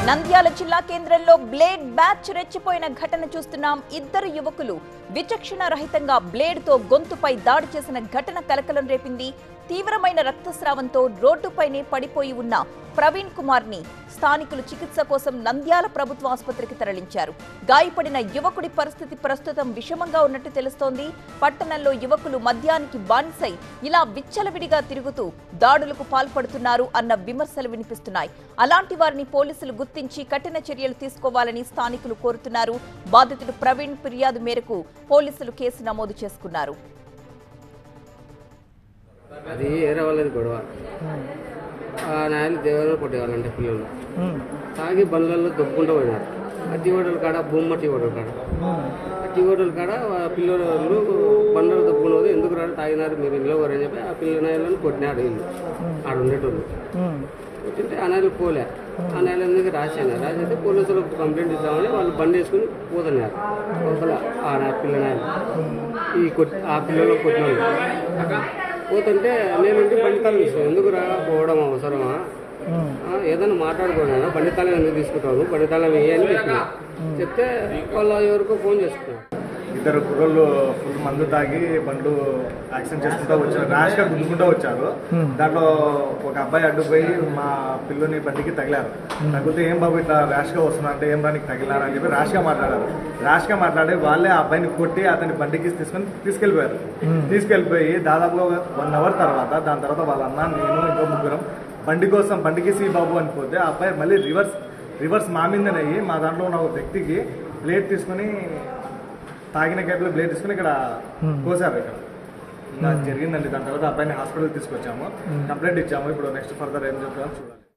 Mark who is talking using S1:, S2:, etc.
S1: నంద్యాల జిల్లా కేంద్రంలో blade batch రెచ్చిపోయిన ఘటన చూస్తున్నాం ఇద్దరు యువకులు విచక్షణ రహితంగా బ్లేడ్ తో గొంతుపై దాడి చేసిన ఘటన కలకలం రేపింది తీవ్రమైన రక్తస్రావంతో రోడ్డుపైనే పడిపోయి ఉన్న ప్రవీణ్ కుమార్ ని స్థానికులు చికిత్స కోసం నంద్యాల ప్రభుత్వ ఆసుపత్రికి తరలించారు గాయపడిన యువకుడి పరిస్థితి ప్రస్తుతం విషమంగా ఉన్నట్టు తెలుస్తోంది పట్టణంలో యువకులు మద్యానికి బానిసై ఇలా విచ్చలవిడిగా తిరుగుతూ దాడులకు పాల్పడుతున్నారు అన్న విమర్శలు వినిపిస్తున్నాయి అలాంటి వారిని పోలీసులు గుర్తించి కఠిన చర్యలు తీసుకోవాలని స్థానికులు కోరుతున్నారు బాధితుడు ప్రవీణ్ ఫిర్యాదు మేరకు పోలీసులు కేసు నమోదు చేసుకున్నారు
S2: అది ఏరే వాళ్ళది గొడవ ఆ నాయలు దేవాలయం కొట్టేవాళ్ళంటే పిల్లలు తాగి బండ్లలో దొబ్బుకుంటూ పోయినారు ఆ టీ హోటల్ కాడ బొమ్మ టీ హోటల్ కాడ ఆ టీ హోటల్ కాడ ఆ పిల్లలు బండ్లలో దొబ్బుకున్నది ఎందుకు రాడు తాగినారు మీరు ఇంట్లో అని చెప్పి ఆ పిల్ల నాయలను కొట్టినాడు వీళ్ళు ఆడ ఉండేటోళ్ళు కొట్టింటే ఆ నాయలు పోలే ఆ నాయలు ఎందుకు రాశాను రాసేస్తే పోలీసులకు కంప్లైంట్ ఇద్దామని వాళ్ళు బండి వేసుకుని పోతున్నారు అవతల ఆ నా పిల్ల నాయలు ఈ కొట్టి ఆ పిల్లలు కొట్టిన వాళ్ళు పోతుంటే నేనుంటే బండి తాళం ఇస్తాను ఎందుకు రా పోవడం అవసరమా ఆ, ఏదైనా మాట్లాడుకోనా బండి తాళం ఎందుకు తీసుకుంటావు బండి తాళం ఏ అని చెప్పిన చెప్తే వాళ్ళు ఎవరికో ఫోన్ చేసుకున్నారు
S3: ఇద్దరు కుర్రోళ్ళు ఫుల్ మందు తాగి బండ్లు యాక్సిడెంట్ చేసుకుంటూ వచ్చారు ర్యాష్ గా గుద్దుకుంటూ వచ్చారు దాంట్లో ఒక అబ్బాయి అడ్డుపోయి మా పిల్లని బండికి తగిలారు తగిలితే ఏం బాబు ఇట్లా ర్యాష్ గా వస్తున్నా అంటే ఏం రానికి తగిలారు అని చెప్పి ర్యాష్ గా మాట్లాడారు ర్యాష్ గా మాట్లాడి వాళ్ళే ఆ అబ్బాయిని కొట్టి అతని బండికి తీసుకొని తీసుకెళ్లిపోయారు తీసుకెళ్లిపోయి దాదాపుగా వన్ అవర్ తర్వాత దాని తర్వాత వాళ్ళ అన్న నేను ఇంకో ముగ్గురం బండి కోసం బండికి సి బాబు అని పోతే ఆ అబ్బాయి మళ్ళీ రివర్స్ రివర్స్ మా మీదనే అయ్యి మా దాంట్లో ఉన్న ఒక వ్యక్తికి ప్లేట్ తీసుకొని తాగిన గ్యాప్లో బ్లేడ్ తీసుకుని ఇక్కడ కోసారు ఇక్కడ ఇలా జరిగిందండి దాని తర్వాత అబ్బాయిని హాస్పిటల్ తీసుకొచ్చాము కంప్లైంట్ ఇచ్చాము ఇప్పుడు నెక్స్ట్ ఫర్దర్ ఏం చెప్తామో చూడాలి